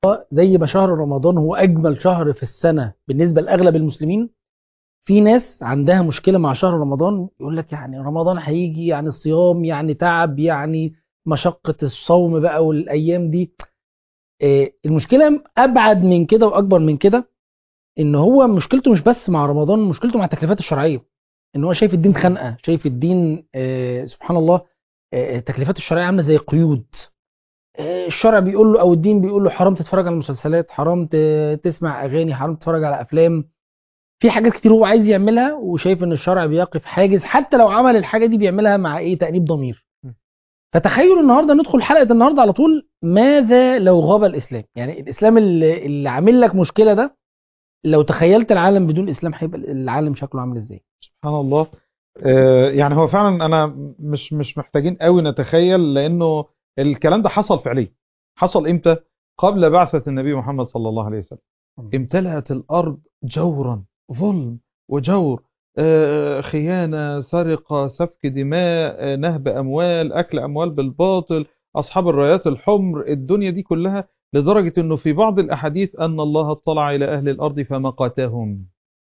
زي ما شهر رمضان هو اجمل شهر في السنه بالنسبه لاغلب المسلمين في ناس عندها مشكله مع شهر رمضان يقول لك يعني رمضان هيجي يعني الصيام يعني تعب يعني مشقه الصوم بقى والايام دي آه، المشكله ابعد من كده واكبر من كده ان هو مشكلته مش بس مع رمضان مشكلته مع التكليفات الشرعيه ان هو شايف الدين خنقه شايف الدين آه، سبحان الله آه، التكليفات الشرعيه عامله زي قيود آه، الشرع بيقول له او الدين بيقول له حرام تتفرج على المسلسلات حرام ت- تسمع اغاني حرام تتفرج على افلام في حاجات كتير هو عايز يعملها وشايف ان الشرع بيقف حاجز حتى لو عمل الحاجه دي بيعملها مع ايه تأنيب ضمير م. فتخيل النهارده ندخل حلقه النهارده على طول ماذا لو غاب الاسلام يعني الاسلام اللي, اللي عامل لك مشكله ده لو تخيلت العالم بدون اسلام هيبقى العالم شكله عامل ازاي سبحان الله آه، يعني هو فعلا انا مش مش محتاجين قوي نتخيل لانه الكلام ده حصل فعليا حصل امتى قبل بعثة النبي محمد صلى الله عليه وسلم امتلأت الارض جورا ظلم وجور آه، خيانة سرقة سفك دماء آه، نهب اموال اكل اموال بالباطل اصحاب الرايات الحمر الدنيا دي كلها لدرجة انه في بعض الاحاديث ان الله اطلع الى اهل الارض فمقتهم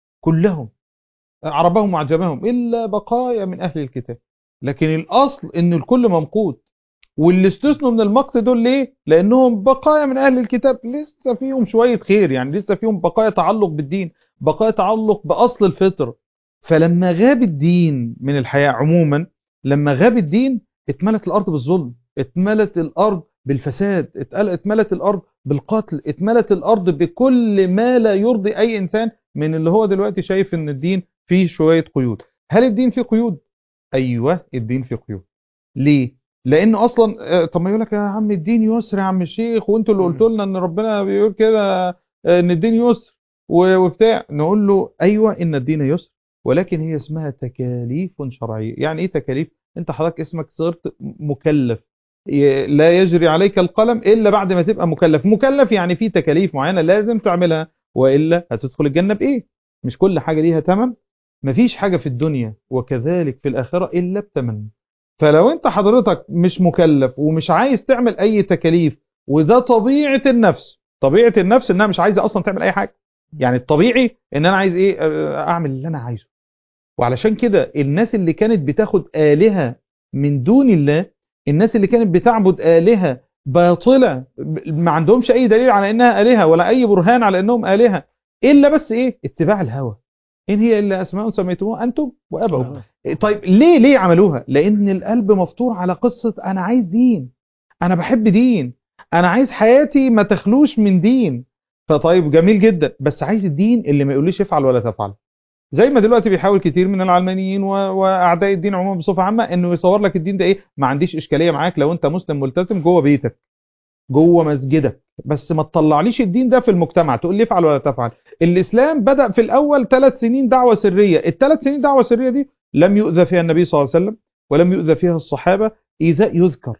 كلهم عربهم وعجمهم إلا بقايا من أهل الكتاب لكن الأصل إن الكل ممقوت واللي استثنوا من المقت دول ليه؟ لأنهم بقايا من أهل الكتاب لسه فيهم شوية خير يعني لسه فيهم بقايا تعلق بالدين بقايا تعلق بأصل الفطر فلما غاب الدين من الحياة عموما لما غاب الدين اتملت الأرض بالظلم اتملت الأرض بالفساد اتقل- اتملت الأرض بالقتل اتملت الأرض بكل ما لا يرضي أي إنسان من اللي هو دلوقتي شايف ان الدين فيه شوية قيود هل الدين فيه قيود ايوه الدين فيه قيود ليه لان اصلا آه، طب ما يقول لك يا عم الدين يسر يا عم الشيخ وانتوا اللي قلتوا لنا ان ربنا بيقول كده آه، ان الدين يسر و- وبتاع نقول له ايوه ان الدين يسر ولكن هي اسمها تكاليف شرعيه يعني ايه تكاليف انت حضرتك اسمك صرت مكلف ي- لا يجري عليك القلم الا بعد ما تبقى مكلف مكلف يعني في تكاليف معينه لازم تعملها والا هتدخل الجنه بايه مش كل حاجه ليها ثمن مفيش حاجه في الدنيا وكذلك في الاخره الا بثمن فلو انت حضرتك مش مكلف ومش عايز تعمل اي تكاليف وده طبيعه النفس طبيعه النفس انها مش عايزه اصلا تعمل اي حاجه يعني الطبيعي ان انا عايز ايه آه، اعمل اللي انا عايزه وعلشان كده الناس اللي كانت بتاخد آلهة من دون الله الناس اللي كانت بتعبد آلهة باطلة ب- ما عندهمش أي دليل على إنها آلهة ولا أي برهان على إنهم آلهة إلا بس إيه اتباع الهوى إن هي إلا أسماء سميتموها أنتم وأبوا طيب ليه ليه عملوها لأن القلب مفتوح على قصة أنا عايز دين أنا بحب دين أنا عايز حياتي ما تخلوش من دين فطيب جميل جدا بس عايز الدين اللي ما يقوليش افعل ولا تفعل زي ما دلوقتي بيحاول كتير من العلمانيين و... واعداء الدين عموما بصفه عامه انه يصور لك الدين ده ايه ما عنديش اشكاليه معاك لو انت مسلم ملتزم جوه بيتك جوه مسجدك بس ما تطلعليش الدين ده في المجتمع تقول لي افعل ولا تفعل الاسلام بدا في الاول ثلاث سنين دعوه سريه الثلاث سنين دعوه سريه دي لم يؤذى فيها النبي صلى الله عليه وسلم ولم يؤذى فيها الصحابه ايذاء يذكر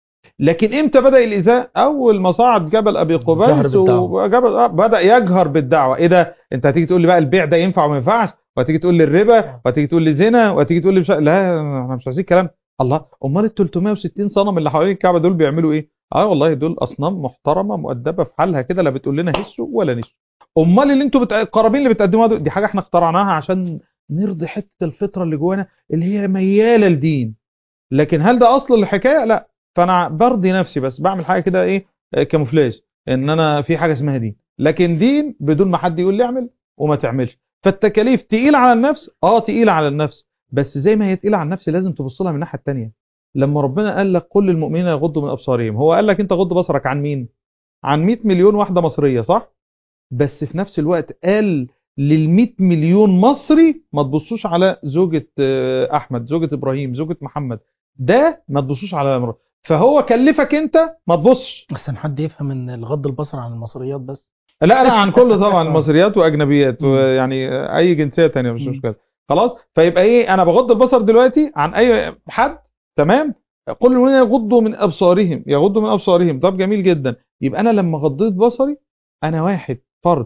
لكن امتى بدا الايذاء اول ما صعد جبل ابي قبيس جهر بالدعوة. وجبل آه، بدا يجهر بالدعوه ايه ده انت هتيجي تقول لي بقى البيع ده ينفع وما ينفعش وهتيجي تقول لي الربا وهتيجي تقول لي زنا وهتيجي تقول لي مش لا انا مش عايزين الكلام الله امال ال 360 صنم اللي حوالين الكعبه دول بيعملوا ايه اه والله دول اصنام محترمه مؤدبه في حالها كده لا بتقول لنا هشوا ولا نشوا امال اللي انتوا بت... القرابين اللي بتقدموها دول دي حاجه احنا اخترعناها عشان نرضي حته الفطره اللي جوانا اللي هي مياله لدين لكن هل ده اصل الحكايه لا فانا برضي نفسي بس بعمل حاجه كده ايه آه، كاموفلاج ان انا في حاجه اسمها دين لكن دين بدون ما حد يقول لي اعمل وما تعملش فالتكاليف تقيله على النفس اه تقيله على النفس بس زي ما هي تقيله على النفس لازم تبص لها من الناحيه الثانيه لما ربنا قال لك كل المؤمنين يغضوا من ابصارهم هو قال لك انت غض بصرك عن مين عن 100 مليون واحده مصريه صح بس في نفس الوقت قال لل 100 مليون مصري ما تبصوش على زوجة آه، أحمد زوجة إبراهيم زوجة محمد ده ما تبصوش على امرأة فهو كلفك أنت ما تبصش بس ان حد يفهم ان الغض البصر عن المصريات بس لا لا عن كل طبعا مصريات وأجنبيات مم. ويعني آه، أي جنسية تانية مش مم. مشكلة خلاص فيبقى إيه أنا بغض البصر دلوقتي عن أي حد تمام كل المؤمنين يغضوا من أبصارهم يغضوا من أبصارهم طب جميل جدا يبقى أنا لما غضيت بصري أنا واحد فرد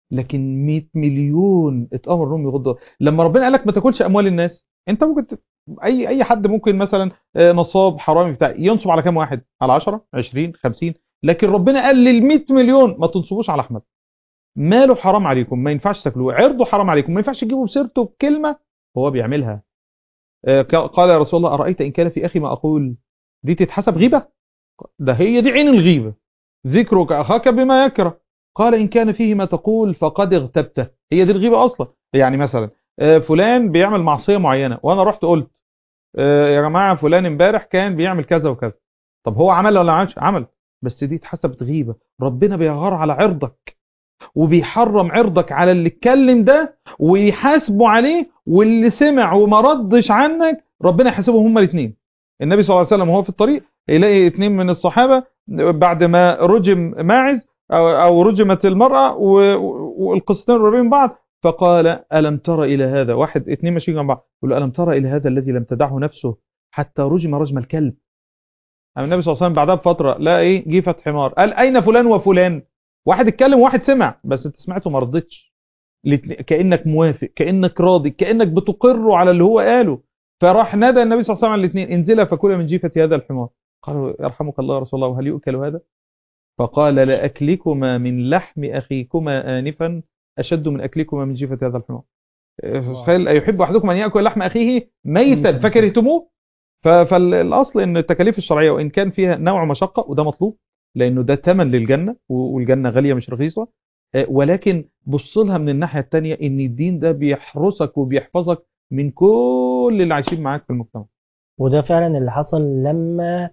لكن 100 مليون اتامر انهم يغضوا لما ربنا قال لك ما تاكلش اموال الناس انت ممكن ت... اي اي حد ممكن مثلا آه، نصاب حرامي بتاع ينصب على كام واحد على 10 20 50 لكن ربنا قال لل 100 مليون ما تنصبوش على احمد ماله حرام عليكم ما ينفعش تاكلوه عرضه حرام عليكم ما ينفعش تجيبوا بسيرته بكلمه هو بيعملها آه، ك- قال يا رسول الله ارايت ان كان في اخي ما اقول دي تتحسب غيبه ده هي دي عين الغيبه ذكرك اخاك بما يكره قال ان كان فيه ما تقول فقد اغتبته هي دي الغيبه اصلا يعني مثلا آه، فلان بيعمل معصيه معينه وانا رحت قلت آه، يا جماعه فلان امبارح كان بيعمل كذا وكذا طب هو عمل ولا ما عملش عمل بس دي اتحسبت غيبه ربنا بيغار على عرضك وبيحرم عرضك على اللي اتكلم ده ويحاسبه عليه واللي سمع وما ردش عنك ربنا يحاسبهم هما الاثنين النبي صلى الله عليه وسلم وهو في الطريق يلاقي اثنين من الصحابه بعد ما رجم ماعز او أو رجمت المراه و- و- والقصتين قريبين من بعض فقال الم تر الى هذا واحد اثنين ماشيين جنب بعض يقول له الم تر الى هذا الذي لم تدعه نفسه حتى رجم رجم الكلب أما النبي صلى الله عليه وسلم بعدها بفتره لا ايه جه فتح حمار قال اين فلان وفلان واحد اتكلم وواحد سمع بس انت سمعته ما رضيتش الاتنين- كانك موافق كانك راضي كانك بتقر على اللي هو قاله فراح نادى النبي صلى الله عليه وسلم على الاثنين انزلا فكلا من جيفه هذا الحمار قالوا يرحمك الله يا رسول الله وهل يؤكل هذا فقال لاكلكما من لحم اخيكما انفا اشد من اكلكما من جيفه هذا الحمار تخيل ايحب احدكم ان ياكل لحم اخيه ميتا ميتاً. فكرهتموه ف- فالاصل ان التكاليف الشرعيه وان كان فيها نوع مشقه وده مطلوب لانه ده ثمن للجنه و- والجنه غاليه مش رخيصه آه، ولكن بص لها من الناحيه الثانيه ان الدين ده بيحرسك وبيحفظك من كل اللي عايشين معاك في المجتمع وده فعلا اللي حصل لما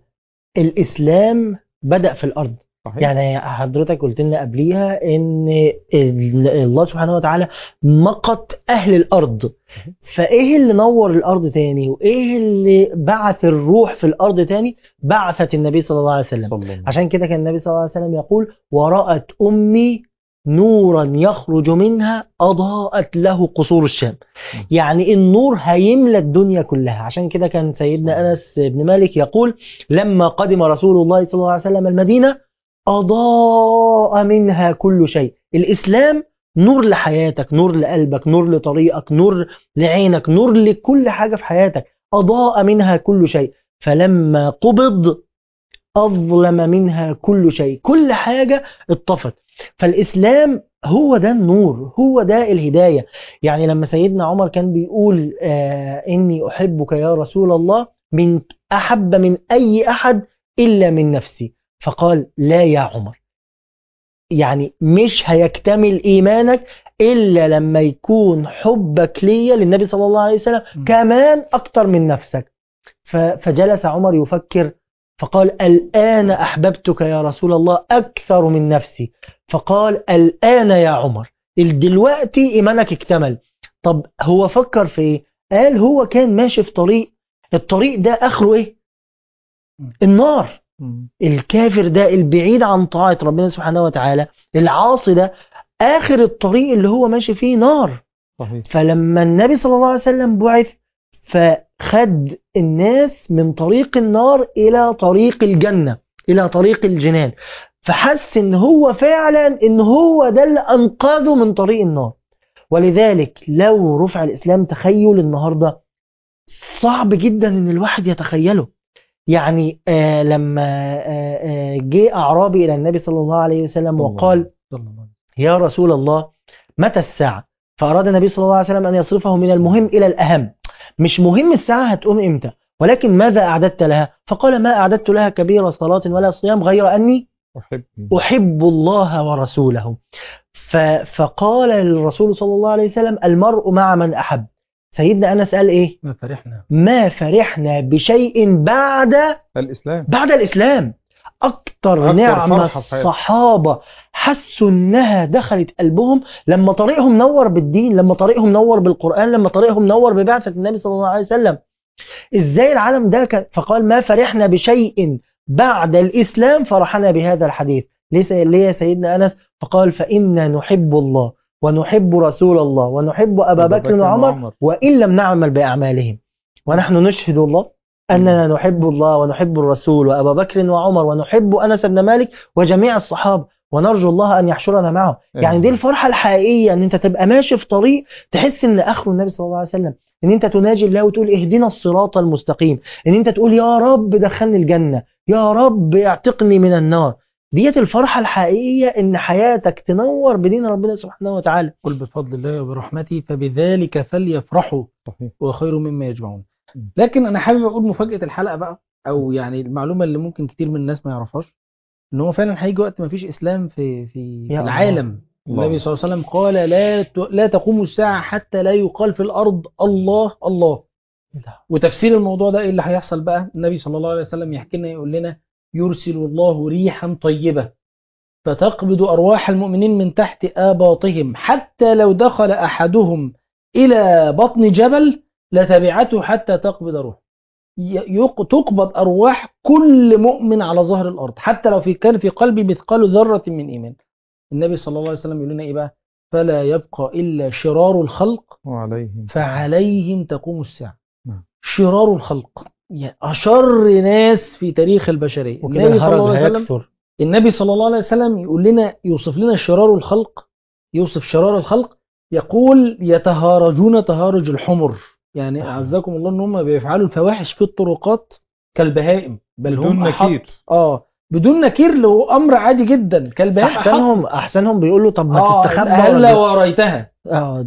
الإسلام بدأ في الأرض صحيح يعني حضرتك قلت لنا قبليها ان ال- الله سبحانه وتعالى مقت اهل الارض فايه اللي نور الارض تاني وايه اللي بعث الروح في الارض تاني بعثت النبي صلى الله عليه وسلم صلى الله عليه وسلم. عشان كده كان النبي صلى الله عليه وسلم يقول ورأت امي نورا يخرج منها اضاءت له قصور الشام يعني النور هيملى الدنيا كلها عشان كده كان سيدنا انس بن مالك يقول لما قدم رسول الله صلى الله عليه وسلم المدينه أضاء منها كل شيء الإسلام نور لحياتك نور لقلبك نور لطريقك نور لعينك نور لكل حاجة في حياتك أضاء منها كل شيء فلما قبض أظلم منها كل شيء كل حاجة اتطفت فالإسلام هو ده النور هو ده الهداية يعني لما سيدنا عمر كان بيقول آه إني أحبك يا رسول الله من أحب من أي أحد إلا من نفسي فقال لا يا عمر يعني مش هيكتمل إيمانك إلا لما يكون حبك ليا للنبي صلى الله عليه وسلم م. كمان أكتر من نفسك ف- فجلس عمر يفكر فقال الآن أحببتك يا رسول الله أكثر من نفسي فقال الآن يا عمر دلوقتي إيمانك اكتمل طب هو فكر في إيه قال هو كان ماشي في طريق الطريق ده آخره إيه النار مم. الكافر ده البعيد عن طاعة ربنا سبحانه وتعالى العاصي ده آخر الطريق اللي هو ماشي فيه نار صحيح فلما النبي صلى الله عليه وسلم بعث فخد الناس من طريق النار إلى طريق الجنة إلى طريق الجنان فحس ان هو فعلا ان هو ده اللي انقذه من طريق النار ولذلك لو رفع الاسلام تخيل النهارده صعب جدا ان الواحد يتخيله يعني آه لما آه آه جه اعرابي الى النبي صلى الله عليه وسلم الله وقال صلى الله عليه وسلم. يا رسول الله متى الساعة فأراد النبي صلى الله عليه وسلم أن يصرفه من المهم إلى الأهم مش مهم الساعة هتقوم إمتى ولكن ماذا أعددت لها فقال ما أعددت لها كبيرة صلاة ولا صيام غير أني أحب أحب الله ورسوله ف... فقال الرسول صلى الله عليه وسلم المرء مع من أحب سيدنا أنس قال إيه ما فرحنا ما فرحنا بشيء بعد الإسلام بعد الإسلام أكتر, أكتر نعمة فرحة في حياتهم. الصحابة حسوا إنها دخلت قلبهم لما طريقهم نور بالدين لما طريقهم نور بالقرآن لما طريقهم نور ببعثة النبي صلى الله عليه وسلم إزاي العالم ده كان فقال ما فرحنا بشيء بعد الإسلام فرحنا بهذا الحديث ليس ليه سيدنا أنس فقال فإنا نحب الله ونحب رسول الله ونحب أبا أبا بكر بكر وعمر وعمر. وإن لم نعمل بأعمالهم ونحن نشهد الله أننا نحب الله ونحب الرسول وأبا بكر وعمر ونحب أنس بن مالك وجميع الصحابة ونرجو الله أن يحشرنا معهم يعني دي الفرحة الحقيقية أن أنت تبقى ماشي في طريق تحس أن آخره النبي صلى الله عليه وسلم أن أنت تناجي الله وتقول اهدنا الصراط المستقيم أن أنت تقول يا رب دخلني الجنة يا رب اعتقني من النار ديت الفرحة الحقيقية ان حياتك تنور بدين ربنا سبحانه وتعالى قل بفضل الله وبرحمته فبذلك فليفرحوا صحيح هو خير مما يجمعون م. لكن انا حابب اقول مفاجاه الحلقه بقى او يعني المعلومه اللي ممكن كتير من الناس ما يعرفهاش ان هو فعلا هيجي وقت ما فيش اسلام في في, في يا العالم الله. النبي صلى الله عليه وسلم قال لا ت- لا تقوم الساعه حتى لا يقال في الارض الله الله وتفسير الموضوع ده ايه اللي هيحصل بقى النبي صلى الله عليه وسلم يحكي لنا يقول لنا يرسل الله ريحا طيبه فتقبض ارواح المؤمنين من تحت اباطهم حتى لو دخل احدهم الى بطن جبل لتبعته حتى تقبض روح ي- يق- تقبض ارواح كل مؤمن على ظهر الارض حتى لو في كان في قلبي مثقال ذره من ايمان النبي صلى الله عليه وسلم يقول لنا ايه بقى فلا يبقى الا شرار الخلق وعليهم فعليهم تقوم الساعة نعم. شرار الخلق يعني أشر ناس في تاريخ البشرية وكده النبي صلى الله الهرج عليه وسلم هيكثر النبي صلى الله عليه وسلم يقول لنا يوصف لنا شرار الخلق يوصف شرار الخلق يقول يتهارجون تهارج الحمر يعني آه. أعزكم الله إن هم بيفعلوا الفواحش في الطرقات كالبهائم بل هم بدون أحط- نكير اه بدون نكير له أمر عادي جدا كالبهائم أحط- احسنهم احسنهم بيقولوا طب ما آه تستخبى هلا ورا- وريتها اه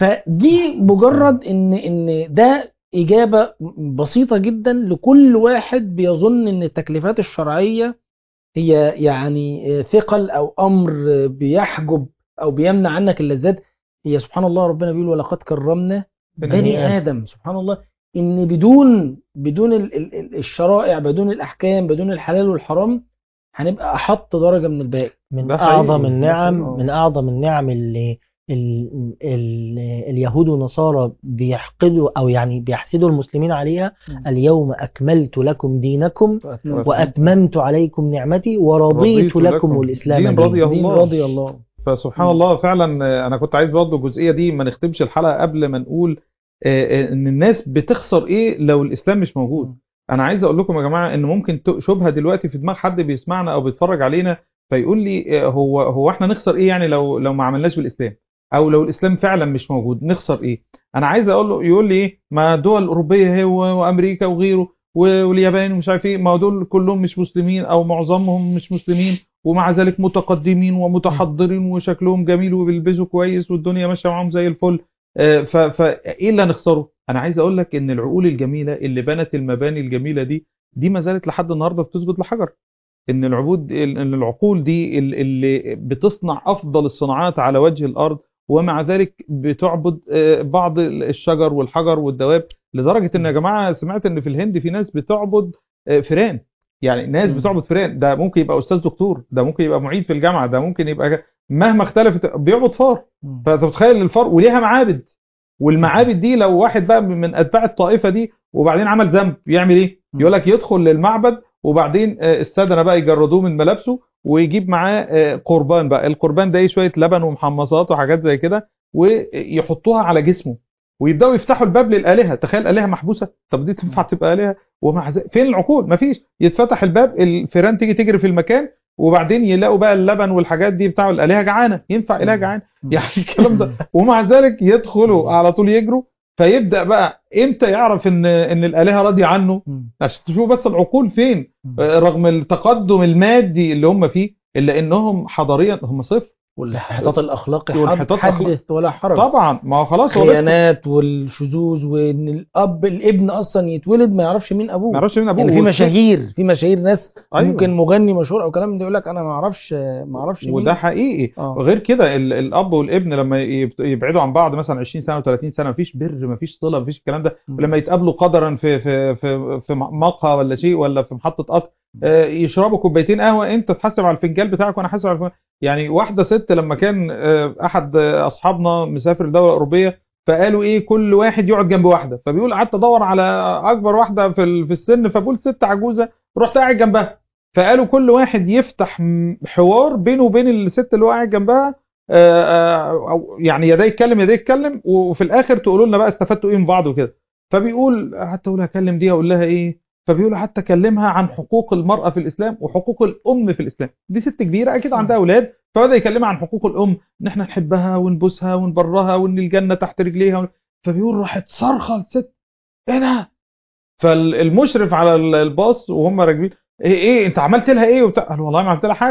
فدي مجرد ان ان ده اجابه بسيطه جدا لكل واحد بيظن ان التكليفات الشرعيه هي يعني ثقل او امر بيحجب او بيمنع عنك اللذات هي سبحان الله ربنا بيقول ولقد كرمنا بني ادم سبحان الله ان بدون بدون ال- ال- ال- الشرائع بدون الاحكام بدون الحلال والحرام هنبقى احط درجه من الباقي من ده حقيقي. اعظم ده النعم حقيقي. من اعظم النعم اللي ال ال اليهود والنصارى بيحقدوا او يعني بيحسدوا المسلمين عليها مم. اليوم اكملت لكم دينكم وأتممت واتممت عليكم نعمتي ورضيت لكم الاسلام دين دينا رضي دين الله. رضي الله فسبحان مم. الله فعلا آه، انا كنت عايز برضه الجزئيه دي ما نختمش الحلقه قبل ما نقول آه، آه، ان الناس بتخسر ايه لو الاسلام مش موجود مم. انا عايز اقول لكم يا جماعه ان ممكن ت- شبهه دلوقتي في دماغ حد بيسمعنا او بيتفرج علينا فيقول لي آه، هو هو احنا نخسر ايه يعني لو لو ما عملناش بالاسلام او لو الاسلام فعلا مش موجود نخسر ايه انا عايز اقول له يقول لي ايه ما الدول الاوروبيه هي و- وامريكا وغيره و- واليابان ومش عارف ايه ما دول كلهم مش مسلمين او معظمهم مش مسلمين ومع ذلك متقدمين ومتحضرين وشكلهم جميل وبيلبسوا كويس والدنيا ماشيه معاهم زي الفل آه، ف- فايه اللي هنخسره انا عايز اقول لك ان العقول الجميله اللي بنت المباني الجميله دي دي ما زالت لحد النهارده بتسجد لحجر ان العبود ان العقول دي ال- اللي بتصنع افضل الصناعات على وجه الارض ومع ذلك بتعبد آه، بعض الشجر والحجر والدواب لدرجه ان يا جماعه سمعت ان في الهند في ناس بتعبد آه، فيران يعني ناس مم. بتعبد فيران ده ممكن يبقى استاذ دكتور ده ممكن يبقى معيد في الجامعه ده ممكن يبقى مهما اختلفت بيعبد فار مم. فانت متخيل الفار وليها معابد والمعابد دي لو واحد بقى من اتباع الطائفه دي وبعدين عمل ذنب يعمل ايه؟ مم. يقول لك يدخل للمعبد وبعدين آه، السادنه بقى يجردوه من ملابسه ويجيب معاه آه، قربان بقى القربان ده ايه شويه لبن ومحمصات وحاجات زي كده ويحطوها على جسمه ويبداوا يفتحوا الباب للالهه تخيل الهه محبوسه طب دي تنفع تبقى الهه ومع ذلك فين العقول مفيش يتفتح الباب الفيران تيجي تجري في المكان وبعدين يلاقوا بقى اللبن والحاجات دي بتاع الالهه جعانه ينفع اله جعان يعني الكلام ده ومع ذلك يدخلوا على طول يجروا فيبدا بقى امتى يعرف ان ان الالهه راضيه عنه مم. عشان تشوفوا بس العقول فين مم. آه، رغم التقدم المادي اللي هم فيه الا انهم حضاريا هم صفر والانحطاط الاخلاقي والانحطاط حد- الأخلاقي. حدث ولا حرج طبعا ما هو خلاص هو بيدخل. خيانات والشذوذ وان الاب الابن اصلا يتولد ما يعرفش مين ابوه ما يعرفش مين ابوه يعني في والست- مشاهير في مشاهير ناس أيوة. ممكن مغني مشهور او كلام من ده يقول لك انا ما اعرفش ما اعرفش مين وده حقيقي آه. غير كده ال- الاب والابن لما يبت- يبعدوا عن بعض مثلا 20 سنه و30 سنه مفيش بر مفيش صله مفيش الكلام ده مم. ولما يتقابلوا قدرا في في في في مقهى ولا شيء ولا في محطه قطر آه، يشربوا كوبايتين قهوه انت تحاسب على الفنجان بتاعك وانا حاسب على الفنجان. يعني واحده ست لما كان آه، احد آه، اصحابنا مسافر دوله اوروبيه فقالوا ايه كل واحد يقعد جنب واحده فبيقول قعدت ادور على اكبر واحده في ال- في السن فبقول ست عجوزه رحت قاعد جنبها فقالوا كل واحد يفتح م- حوار بينه وبين الست اللي هو قاعد جنبها آه، آه، او يعني يا ده يتكلم يا ده يتكلم وفي الاخر تقولوا لنا بقى استفدتوا ايه من بعض وكده فبيقول حتى اقول هكلم دي اقول لها ايه فبيقول حتى كلمها عن حقوق المرأة في الإسلام وحقوق الأم في الإسلام دي ست كبيرة أكيد عندها أولاد فبدأ يكلمها عن حقوق الأم إن إحنا نحبها ونبوسها ونبرها وإن الجنة تحت رجليها فبيقول راحت صرخة الست إيه ده فالمشرف على ال- الباص وهم راكبين ايه ايه انت عملت لها ايه وبتاع قال والله ما عملت لها حاجه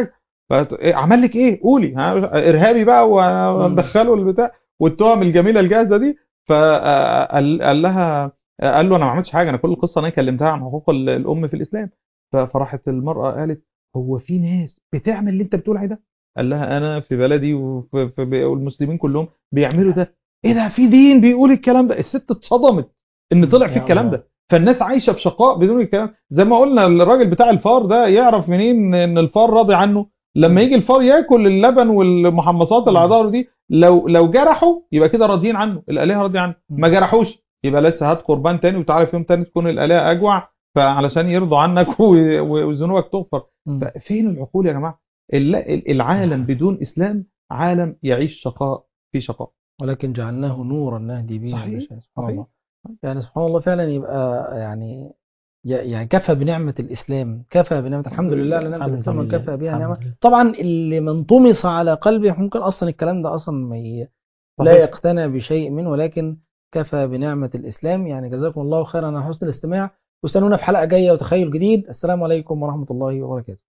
فت- إيه، عمل لك ايه قولي ها ارهابي بقى وندخله البتاع والتهم الجميله الجاهزه دي فقال قال لها قال له انا ما عملتش حاجه انا كل القصه انا كلمتها عن حقوق ال- الام في الاسلام ف- فراحت المراه قالت هو في ناس بتعمل اللي انت بتقول عليه ده قال لها انا في بلدي وفي في- والمسلمين كلهم بيعملوا ده ايه ده في دين بيقول الكلام ده الست اتصدمت ان طلع في يا الكلام الله. ده فالناس عايشه في شقاء بدون الكلام زي ما قلنا الراجل بتاع الفار ده يعرف منين ان الفار راضي عنه لما يجي الفار ياكل اللبن والمحمصات اللي على ظهره دي لو لو جرحوا يبقى كده راضيين عنه الالهه راضيه عنه ما جرحوش يبقى لسه هات قربان تاني وتعالى في يوم تاني تكون الالهه اجوع فعلشان يرضوا عنك و- و- وذنوبك تغفر مم. فين العقول يا جماعه الل- العالم بدون اسلام عالم يعيش شقاء في شقاء ولكن جعلناه نورا نهدي به من صحيح، نشاء. سبحان صحيح. الله يعني سبحان الله فعلا يبقى يعني ي- يعني كفى بنعمة الإسلام كفى بنعمة الحمد لله على نعمة الحمد الإسلام لله. وكفى بها الحمد نعمة لله. طبعا اللي من طمس على قلبه ممكن أصلا الكلام ده أصلا ما ي... لا صحيح. يقتنع بشيء منه ولكن كفى بنعمة الإسلام يعني جزاكم الله خيرا على حسن الاستماع واستنونا في حلقة جاية وتخيل جديد السلام عليكم ورحمة الله وبركاته